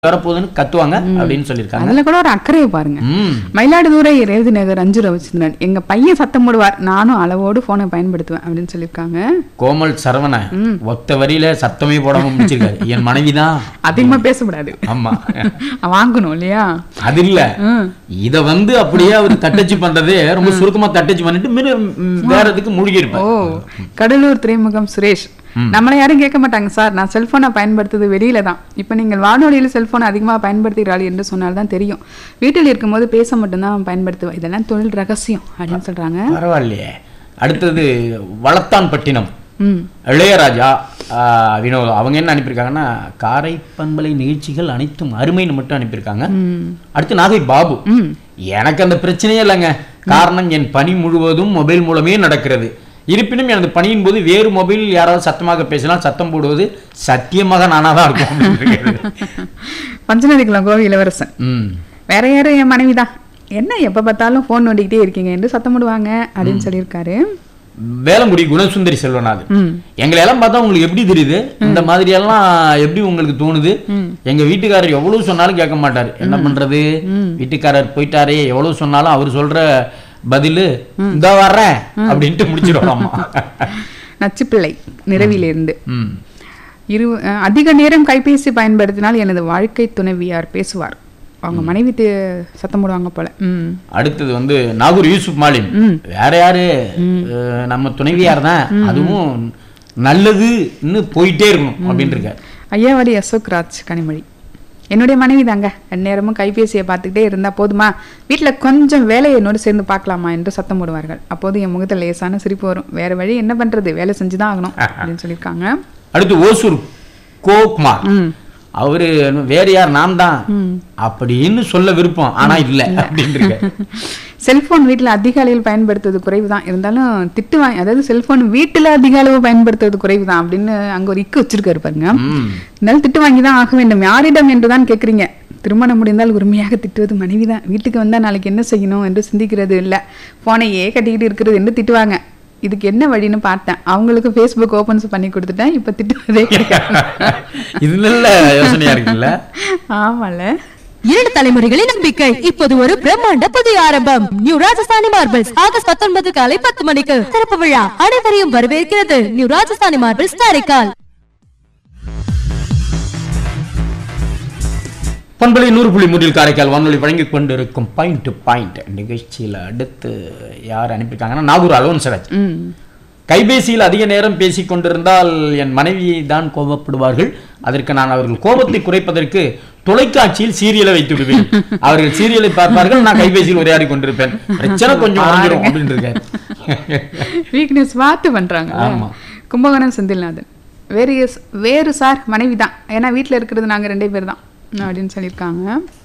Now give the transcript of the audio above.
வரப்போகுதுன்னு கத்துவாங்க அப்படின்னு சொல்லியிருக்காங்க அதுல கூட ஒரு அக்கறையை பாருங்க ம் மயிலாடுதுறை ரேவதி நகர் அஞ்சு ரவிச்சந்திரன் எங்க பையன் சத்தம் போடுவார் நானும் அளவோடு போனை பயன்படுத்துவேன் அப்படின்னு சொல்லியிருக்காங்க கோமல் சரவண ஒத்த வரியில சத்தமே போடாம முடிச்சிருக்காரு என் மனைவிதான் அதிகமா பேசக்கூடாது ஆமா வாங்கணும் இல்லையா அது இல்ல ம். இத வந்து அப்படியே அவர் தட்டச்சு பண்றதே ரொம்ப சுருக்கமா தட்டச்சு பண்ணிட்டு மிரு- ம், வேற இதுக்கு மூழ்கி ஓ இருப்பார் கடலூர் துறைமுகம் சுரேஷ் நம்மளை யாரும் கேட்க மாட்டாங்க சார் நான் செல்போனை பயன்படுத்துறது வெளியில தான் இப்போ நீங்கள் வானொலியில் செல்போனை அதிகமாக பயன்படுத்துகிறாள் என்று சொன்னால் தான் தெரியும் வீட்டில் இருக்கும்போது பேச மட்டும்தான் பயன்படுத்துவேன் இதெல்லாம் தொழில் ரகசியம் அப்படின்னு சொல்றாங்க பரவாயில்லையே அடுத்தது வளத்தான்பட்டினம் ம் இளையராஜா ஆ, வினோதம் அவங்க என்ன அனுப்பியிருக்காங்கன்னா காரை பண்பலை நிகழ்ச்சிகள் அனைத்தும் அருமைன்னு மட்டும் அனுப்பியிருக்காங்க ம் அடுத்து நாகை பாபு ம் எனக்கு அந்த பிரச்சனையே இல்லைங்க காரணம் என் பணி முழுவதும் மொபைல் மூலமே நடக்கிறது இருப்பினும் எனது பணியின் போது வேறு மொபைல் யாராவது சத்தமாக பேசினால் சத்தம் போடுவது சத்தியமாக நானாக தான் இருக்கும் அப்படின்னு இருக்காரு. பஞ்சநதிக்குளம் கோவி இளவரசன் ம் வேற யாரும் என் மனைவி தான் என்ன எப்போ பார்த்தாலும் ஃபோன் நோண்டிக்கிட்டே இருக்கீங்க என்று சத்தம் போடுவாங்க அப்படின்னு சொல்லியிருக்காரு வேலங்குடி குணசுந்தரி செல்வநாதன் ம் எங்களை எல்லாம் பார்த்தா உங்களுக்கு எப்படி தெரியுது இந்த மாதிரி எல்லாம் எப்படி உங்களுக்கு தோணுது எங்க வீட்டுக்காரர் எவ்வளவு சொன்னாலும் கேட்க மாட்டாரு என்ன பண்றது வீட்டுக்காரர் போயிட்டாரே எவ்வளவு சொன்னாலும் அவர் சொல்ற பதிலு இந்த வர்றேன் அப்படின்ட்டு முடிச்சிடுவாமா நச்சுப்பிள்ளை நிறவிலிருந்து ம் இரு அஹ், அதிக நேரம் கைபேசி பயன்படுத்தினால் எனது வாழ்க்கை துணைவியார் பேசுவார் அவங்க மனைவி தே- சத்தம் போடுவாங்க போல ம் அடுத்தது வந்து நாகூர் யூசுப் மாலிம் வேற யாரு அஹ், நம்ம துணைவியார் தான் அதுவும் நல்லதுன்னு போயிட்டே இருக்கணும் அப்படின்னு இருக்காரு ஐயாவாடி அசோக் ராஜ் கனிமொழி என்னுடைய மனைவி தாங்க நேரமும் கைபேசியை பார்த்துக்கிட்டே இருந்தால் போதுமா வீட்டில் கொஞ்சம் வேலையை என்னோடு சேர்ந்து பார்க்கலாமா என்று சத்தம் போடுவார்கள் அப்போது என் முகத்தில் லேசான சிரிப்பு வரும் வேற வழி என்ன பண்றது வேலை செஞ்சு தான் ஆகணும் அப்படின்னு சொல்லியிருக்காங்க அடுத்து ஓசூர் கோகுமார் ம் அவரு வேற யார் நான் தான் அப்படின்னு சொல்ல விருப்பம் ஆனா இல்ல அப்படின்னு இருக்காரு செல்போன் வீட்டில் அதிக அளவில் பயன்படுத்துவது குறைவு தான் இருந்தாலும் திட்டு வாங்கி அதாவது செல்போன் வீட்டில் அதிக அளவு பயன்படுத்துவது குறைவு தான் அப்படின்னு அங்கே ஒரு இக்கு வச்சிருக்காரு பாருங்க ம். இருந்தாலும் திட்டு வாங்கி தான் ஆக வேண்டும் யாரிடம் என்று தான் கேட்குறீங்க திருமணம் முடிந்தால் உரிமையாக திட்டுவது மனைவி தான் வீட்டுக்கு வந்தால் நாளைக்கு என்ன செய்யணும் என்று சிந்திக்கிறது இல்லை ஃபோனையே கட்டிக்கிட்டு இருக்கிறது என்று திட்டுவாங்க இதுக்கு என்ன வழின்னு பார்த்தேன் அவங்களுக்கு ஃபேஸ்புக் ஓப்பன்ஸ் பண்ணி கொடுத்துட்டேன் இப்போ திட்டுவதே கிடையாது இது நல்ல யோசனையா இருக்குல்ல ஆமால இரண்டு தலைமுறைகளின் நம்பிக்கை இப்போது ஒரு பிரம்மாண்ட புதிய ஆரம்பம் நியூ ராஜஸ்தானி மார்பிள்ஸ் ஆகஸ்ட் பத்தொன்பது காலை பத்து மணிக்கு திறப்பு விழா அனைவரையும் வரவேற்கிறது நியூ ராஜஸ்தானி மார்பிள்ஸ் காரைக்கால் பண்பலை நூறு புள்ளி மூன்றில் காரைக்கால் வானொலி வழங்கி கொண்டிருக்கும் பாயிண்ட் டு பாயிண்ட் நிகழ்ச்சியில அடுத்து யார் அனுப்பியிருக்காங்கன்னா நாகூர் அலோன்சராஜ் ம் கைபேசியில் அதிக நேரம் பேசிக் கொண்டிருந்தால் என் மனைவி தான் கோபப்படுவார்கள் அதற்கு நான் அவர்கள் கோபத்தை குறைப்பதற்கு தொலைக்காட்சியில் சீரியலை வைத்து விடுவேன் அவர்கள் சீரியலை பார்ப்பார்கள் நான் கைபேசியில் உரையாடி கொண்டிருப்பேன் பிரச்சனை கொஞ்சம் குறைஞ்சிரும் அப்படின்னு இருக்காரு வீக்னஸ் பார்த்து பண்றாங்க ஆமா. கும்பகோணம் செந்தில்நாதன் வேறு எஸ்- வேறு சார் மனைவி தான் ஏன்னா வீட்டில் இருக்கிறது நாங்கள் ரெண்டே பேர் தான் அப்படின்னு சொல்லியிருக்காங்க